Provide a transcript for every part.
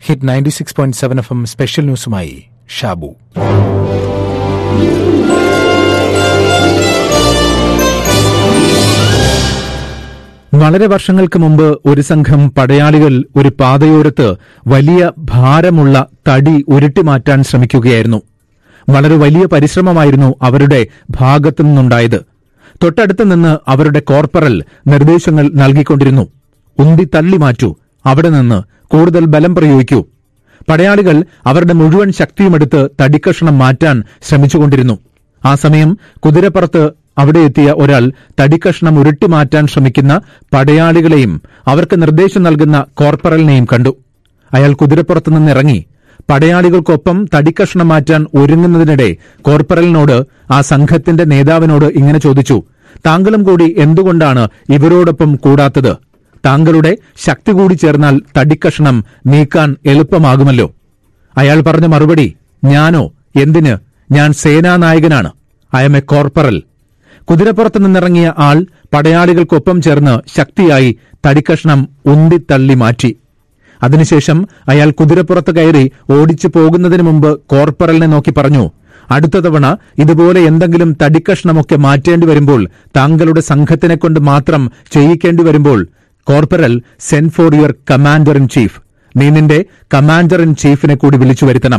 Hit ninety six point seven F M special ന്യൂസുമായി ഷാബു വളരെ വർഷങ്ങൾക്ക് മുമ്പ് ഒരു സംഘം പടയാളികൾ ഒരു പാതയോരത്ത് വലിയ ഭാരമുള്ള തടി ഉരുട്ടിമാറ്റാൻ ശ്രമിക്കുകയായിരുന്നു വളരെ വലിയ പരിശ്രമമായിരുന്നു അവരുടെ ഭാഗത്തു നിന്നുണ്ടായത് തൊട്ടടുത്ത് നിന്ന് അവരുടെ കോർപ്പറൽ നിർദ്ദേശങ്ങൾ നൽകിക്കൊണ്ടിരുന്നു ഉന്തി തള്ളി മാറ്റൂ അവിടെ നിന്ന് കൂടുതൽ ബലം പ്രയോഗിക്കൂ പടയാളികൾ അവരുടെ മുഴുവൻ ശക്തിയുമെടുത്ത് തടിക്കഷണം മാറ്റാൻ ശ്രമിച്ചുകൊണ്ടിരുന്നു ആ സമയം കുതിരപ്പുറത്ത് അവിടെ എത്തിയ ഒരാൾ തടിക്കഷ്ണം ഉരുട്ടിമാറ്റാൻ ശ്രമിക്കുന്ന പടയാളികളെയും അവർക്ക് നിർദ്ദേശം നൽകുന്ന കോർപ്പറലിനെയും കണ്ടു അയാൾ കുതിരപ്പുറത്ത് നിന്നിറങ്ങി പടയാളികൾക്കൊപ്പം തടിക്കഷ്ണം മാറ്റാൻ ഒരുങ്ങുന്നതിനിടെ കോർപ്പറലിനോട് ആ സംഘത്തിന്റെ നേതാവിനോട് ഇങ്ങനെ ചോദിച്ചു താങ്കളും കൂടി എന്തുകൊണ്ടാണ് ഇവരോടൊപ്പം കൂടാത്തത് താങ്കളുടെ ശക്തി കൂടി ചേർന്നാൽ തടിക്കഷ്ണം നീക്കാൻ എളുപ്പമാകുമല്ലോ അയാൾ പറഞ്ഞ മറുപടി ഞാനോ എന്തിന് ഞാൻ സേനാനായകനാണ് ഐ എം എ കോർപ്പറൽ കുതിരപ്പുറത്ത് നിന്നിറങ്ങിയ ആൾ പടയാളികൾക്കൊപ്പം ചേർന്ന് ശക്തിയായി തടിക്കഷ്ണം ഉന്തിത്തള്ളി മാറ്റി അതിനുശേഷം അയാൾ കുതിരപ്പുറത്ത് കയറി ഓടിച്ചു പോകുന്നതിന് മുമ്പ് കോർപ്പറലിനെ നോക്കി പറഞ്ഞു അടുത്ത തവണ ഇതുപോലെ എന്തെങ്കിലും തടിക്കഷ്ണമൊക്കെ മാറ്റേണ്ടി വരുമ്പോൾ താങ്കളുടെ സംഘത്തിനെ കൊണ്ട് മാത്രം ചെയ്യിക്കേണ്ടി വരുമ്പോൾ corporal send for your commander in chief നീ നിന്റെ കമാൻഡർ ഇൻ ചീഫിനെ കൂടി വിളിച്ചു വരുത്തണം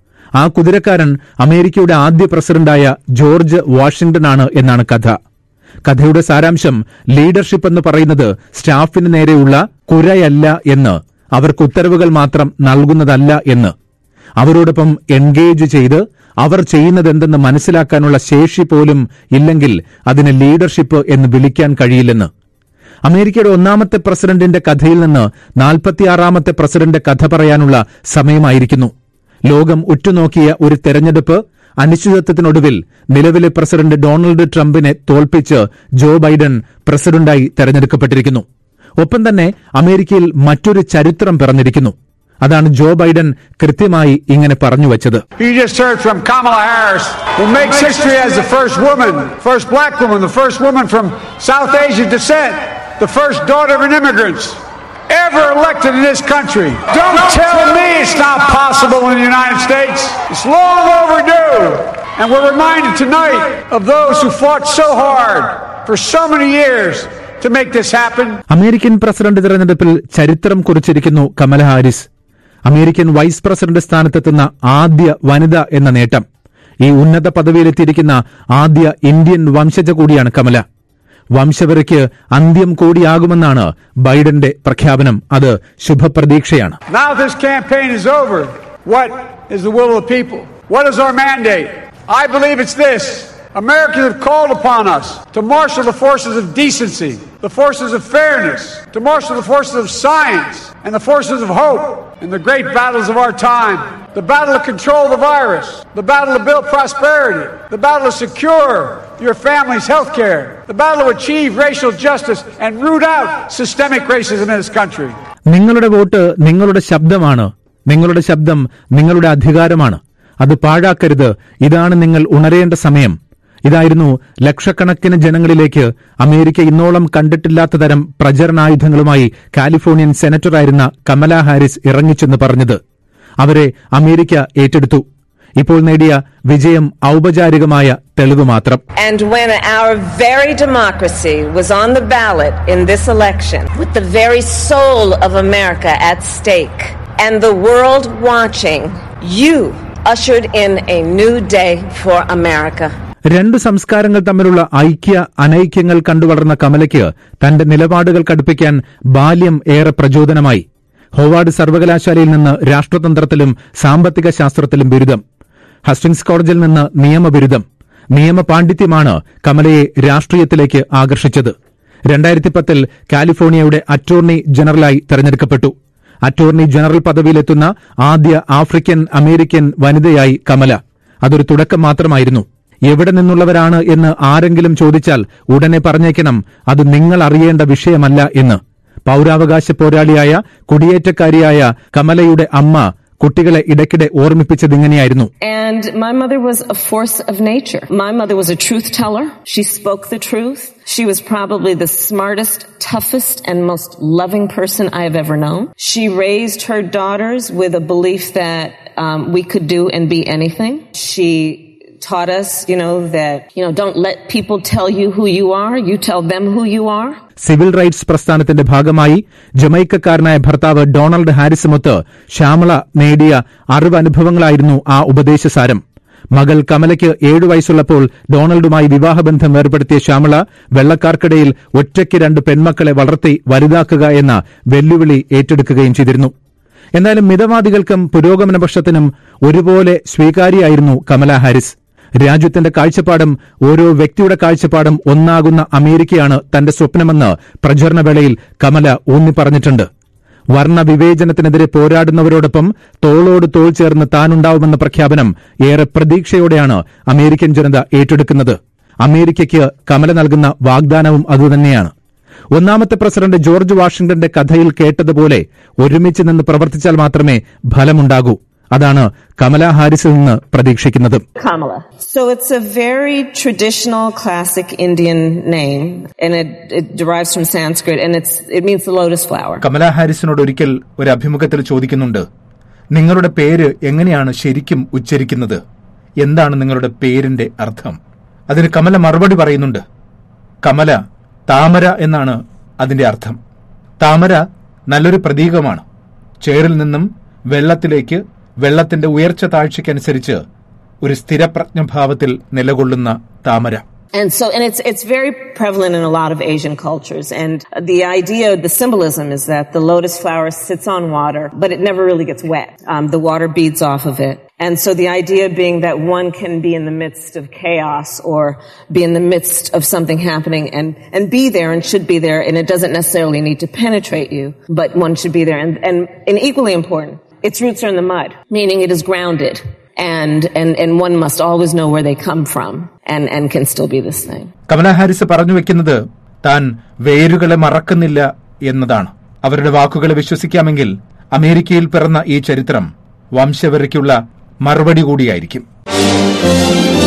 ആ കുതിരക്കാരൻ അമേരിക്കയുടെ ആദ്യ പ്രസിഡന്റായ ജോർജ് വാഷിംഗ്ടനാണ് എന്നാണ് കഥ കഥയുടെ സാരാംശം ലീഡർഷിപ്പ് എന്ന് പറയുന്നത് സ്റ്റാഫിന് നേരെയുള്ള കുരയല്ല എന്ന് അവർക്ക് ഉത്തരവുകൾ മാത്രം നൽകുന്നതല്ല എന്ന് അവരോടൊപ്പം എൻഗേജ് ചെയ്ത് അവർ ചെയ്യുന്നതെന്തെന്ന് മനസ്സിലാക്കാനുള്ള ശേഷി പോലും ഇല്ലെങ്കിൽ അതിന് ലീഡർഷിപ്പ് എന്ന് വിളിക്കാൻ കഴിയില്ലെന്ന് അമേരിക്കയുടെ ഒന്നാമത്തെ പ്രസിഡന്റിന്റെ കഥയിൽ നിന്ന് നാൽപ്പത്തിയാറാമത്തെ പ്രസിഡന്റ് കഥ പറയാനുള്ള സമയമായിരിക്കുന്നു ലോകം ഉറ്റുനോക്കിയ ഒരു തെരഞ്ഞെടുപ്പ് അനിശ്ചിതത്വത്തിനൊടുവിൽ നിലവിലെ പ്രസിഡന്റ് ഡൊണാൾഡ് ട്രംപിനെ തോൽപ്പിച്ച് ജോ ബൈഡൻ പ്രസിഡന്റായി തെരഞ്ഞെടുക്കപ്പെട്ടിരിക്കുന്നു ഒപ്പം തന്നെ അമേരിക്കയിൽ മറ്റൊരു ചരിത്രം പിറന്നിരിക്കുന്നു അതാണ് ജോ ബൈഡൻ കൃത്യമായി ഇങ്ങനെ പറഞ്ഞു വച്ചത് You just heard from Kamala Harris, who makes history as the first woman, first black woman, the first woman from South Asian descent, the first daughter of an immigrant ever elected in this country. Don't tell me it's not possible in the United States. It's long overdue. And we're reminded tonight of those who fought so hard for so many years to make this happen. American president തെരഞ്ഞെടുപ്പിൽ ചരിത്രം കുറിച്ചിരിക്കുന്നു Kamala Harris American vice president സ്ഥാനത്തെത്തുന്ന ആദ്യ വനിത എന്ന നേട്ടം ഈ ഉന്നത പദവിയിലെത്തിയിരിക്കുന്ന ആദ്യ ഇന്ത്യൻ വംശജ കൂടിയാണ് കമല വംശവരയ്ക്ക് അന്ത്യം കൂടിയാകുമെന്നാണ് ബൈഡന്റെ പ്രഖ്യാപനം അത് ശുഭപ്രതീക്ഷയാണ് Now this campaign is over. What is the will of the people? What is our mandate? I believe it's this. Americans have called upon us to marshal the forces of decency, the forces of fairness, to marshal the forces of science and the forces of hope in the great battles of our time. The battle to control the virus, the battle to build prosperity, the battle to secure your family's health care, the battle to achieve racial justice and root out systemic racism in this country. നിങ്ങളുടെ vote നിങ്ങളുടെ ശബ്ദമാണ് നിങ്ങളുടെ ശബ്ദം നിങ്ങളുടെ അധികാരമാണ് അത് പാഴാക്കരുത് ഇതാണ് നിങ്ങൾ ഉണരേണ്ട സമയം ഇതായിരുന്നു ലക്ഷക്കണക്കിന് ജനങ്ങളിലേക്ക് അമേരിക്ക ഇന്നോളം കണ്ടിട്ടില്ലാത്ത തരം പ്രചരണായുധങ്ങളുമായി കാലിഫോർണിയൻ സെനറ്ററായിരുന്ന കമല ഹാരിസ് ഇറങ്ങിച്ചെന്ന് പറഞ്ഞത് അവരെ അമേരിക്ക ഏറ്റെടുത്തു ഇപ്പോൾ നേടിയ വിജയം ഔപചാരികമായ തെളിവ് മാത്രം And when our very democracy was on the ballot in this election, with the very soul of America at stake, and the world watching, you ushered in a new day for America. രണ്ടു സംസ്കാരങ്ങൾ തമ്മിലുള്ള ഐക്യ അനൈക്യങ്ങൾ കണ്ടുവളർന്ന കമലയ്ക്ക് തന്റെ നിലപാടുകൾ കടുപ്പിക്കാൻ ബാല്യം ഏറെ പ്രചോദനമായി Howard സർവകലാശാലയിൽ നിന്ന് രാഷ്ട്രതന്ത്രത്തിലും സാമ്പത്തിക ശാസ്ത്രത്തിലും ബിരുദം ഹസ്റ്റിങ്സ് കോളേജിൽ നിന്ന് നിയമബിരുദം നിയമ പാണ്ഡിത്യമാണ് കമലയെ രാഷ്ട്രീയത്തിലേക്ക് ആകർഷിച്ചത് രണ്ടായിരത്തി പത്തിൽ കാലിഫോർണിയയുടെ അറ്റോർണി ജനറലായി തെരഞ്ഞെടുക്കപ്പെട്ടു അറ്റോർണി ജനറൽ പദവിയിലെത്തുന്ന ആദ്യ ആഫ്രിക്കൻ അമേരിക്കൻ വനിതയായി കമല അതൊരു തുടക്കം മാത്രമായിരുന്നു എവിടെ നിന്നുള്ളവരാണ് എന്ന് ആരെങ്കിലും ചോദിച്ചാൽ ഉടനെ പറഞ്ഞേക്കണം അത് നിങ്ങൾ അറിയേണ്ട വിഷയമല്ല എന്ന് പൌരാവകാശ പോരാളിയായ കുടിയേറ്റക്കാരിയായ കമലയുടെ അമ്മ കുട്ടികളെ ഇടയ്ക്കിടെ ഓർമ്മിപ്പിച്ചതിങ്ങനെയായിരുന്നു And my mother was a force of nature. My mother was a truth teller. She spoke the truth. She was probably the smartest, toughest, and most loving person I have ever known. She raised her daughters with a belief that um, we could do and be anything. She taught us, you know, that, you know, don't let people tell you who you are. You tell them who you are. Civil rights പ്രസ്ഥാനത്തിന്റെ ഭാഗമായി ജമൈക്കക്കാരനായ ഭർത്താവ് Donald ഹാരിസുമൊത്ത് Shyamala നേടിയ അറിവ് അനുഭവങ്ങളായിരുന്നു ആ ഉപദേശസാരം മകൾ കമലയ്ക്ക് ഏഴു വയസ്സുള്ളപ്പോൾ ഡൊണാൾഡുമായി വിവാഹബന്ധം ഏർപ്പെടുത്തിയ ശ്യാമള വെള്ളക്കാർക്കിടയിൽ ഒറ്റയ്ക്ക് രണ്ട് പെൺമക്കളെ വളർത്തി വലുതാക്കുക എന്ന വെല്ലുവിളി ഏറ്റെടുക്കുകയും ചെയ്തിരുന്നു എന്നാലും മിതവാദികൾക്കും പുരോഗമനപക്ഷത്തിനും ഒരുപോലെ സ്വീകാര്യായിരുന്നു കമല ഹാരിസ് രാജ്യത്തിന്റെ കാഴ്ചപ്പാടും ഓരോ വ്യക്തിയുടെ കാഴ്ചപ്പാടും ഒന്നാകുന്ന അമേരിക്കയാണ് തന്റെ സ്വപ്നമെന്ന് പ്രചരണവേളയിൽ കമല ഊന്നി പറഞ്ഞിട്ടുണ്ട് വർണ്ണവിവേചനത്തിനെതിരെ പോരാടുന്നവരോടൊപ്പം തോളോട് തോൾ ചേർന്ന് താനുണ്ടാവുമെന്ന പ്രഖ്യാപനം ഏറെ പ്രതീക്ഷയോടെയാണ് അമേരിക്കൻ ജനത ഏറ്റെടുക്കുന്നത് അമേരിക്കയ്ക്ക് കമല നൽകുന്ന വാഗ്ദാനവും അതുതന്നെയാണ് ഒന്നാമത്തെ പ്രസിഡന്റ് ജോർജ് വാഷിംഗ്ടന്റെ കഥയിൽ കേട്ടതുപോലെ ഒരുമിച്ച് നിന്ന് പ്രവർത്തിച്ചാൽ മാത്രമേ ഫലമുണ്ടാകൂ അതാണ് കമല ഹാരിസിൽ നിന്ന് പ്രതീക്ഷിക്കുന്നത് Kamala. So it's a very traditional classic Indian name and it, it derives from Sanskrit and it's, it means the lotus flower. Kamala ഹാരിസിനോട് ഒരിക്കൽ ഒരു അഭിമുഖത്തിൽ ചോദിക്കുന്നുണ്ട് നിങ്ങളുടെ പേര് എങ്ങനെയാണ് ശരിക്കും ഉച്ചരിക്കുന്നത് എന്താണ് നിങ്ങളുടെ പേരിന്റെ അർത്ഥം അതിന് കമല മറുപടി പറയുന്നുണ്ട് കമല താമര എന്നാണ് അതിന്റെ അർത്ഥം താമര നല്ലൊരു പ്രതീകമാണ് ചേറിൽ നിന്നും വെള്ളത്തിലേക്ക് വെള്ളത്തിന്റെ ഉയർച്ച താഴ്ചയ്ക്കനുസരിച്ച് ഒരു സ്ഥിരപ്രജ്ഞഭാവത്തിൽ നിലകൊള്ളുന്ന താമര And so, and it's, it's very prevalent in a lot of Asian cultures. And the idea, the symbolism is that the lotus flower sits on water, but it never really gets wet. Um, the water beads off of it. And so the idea being that one can be in the midst of chaos or be in the midst of something happening and, and be there and should be there. And it doesn't necessarily need to penetrate you, but one should be there. And, and, and equally important, its roots are in the mud, meaning it is grounded. And, and, and one must always know where they come from and, and can still be this thing. Kamala Haris പറഞ്ഞു വെക്കുന്നത് താൻ വേരുകളെ മറക്കുന്നില്ല എന്നതാണ് അവരുടെ വാക്കുകളെ വിശ്വസിക്കാമെങ്കിൽ അമേരിക്കയിൽ പിറന്ന ഈ ചരിത്രം വംശവരയ്ക്കുള്ള മറുപടി കൂടിയായിരിക്കും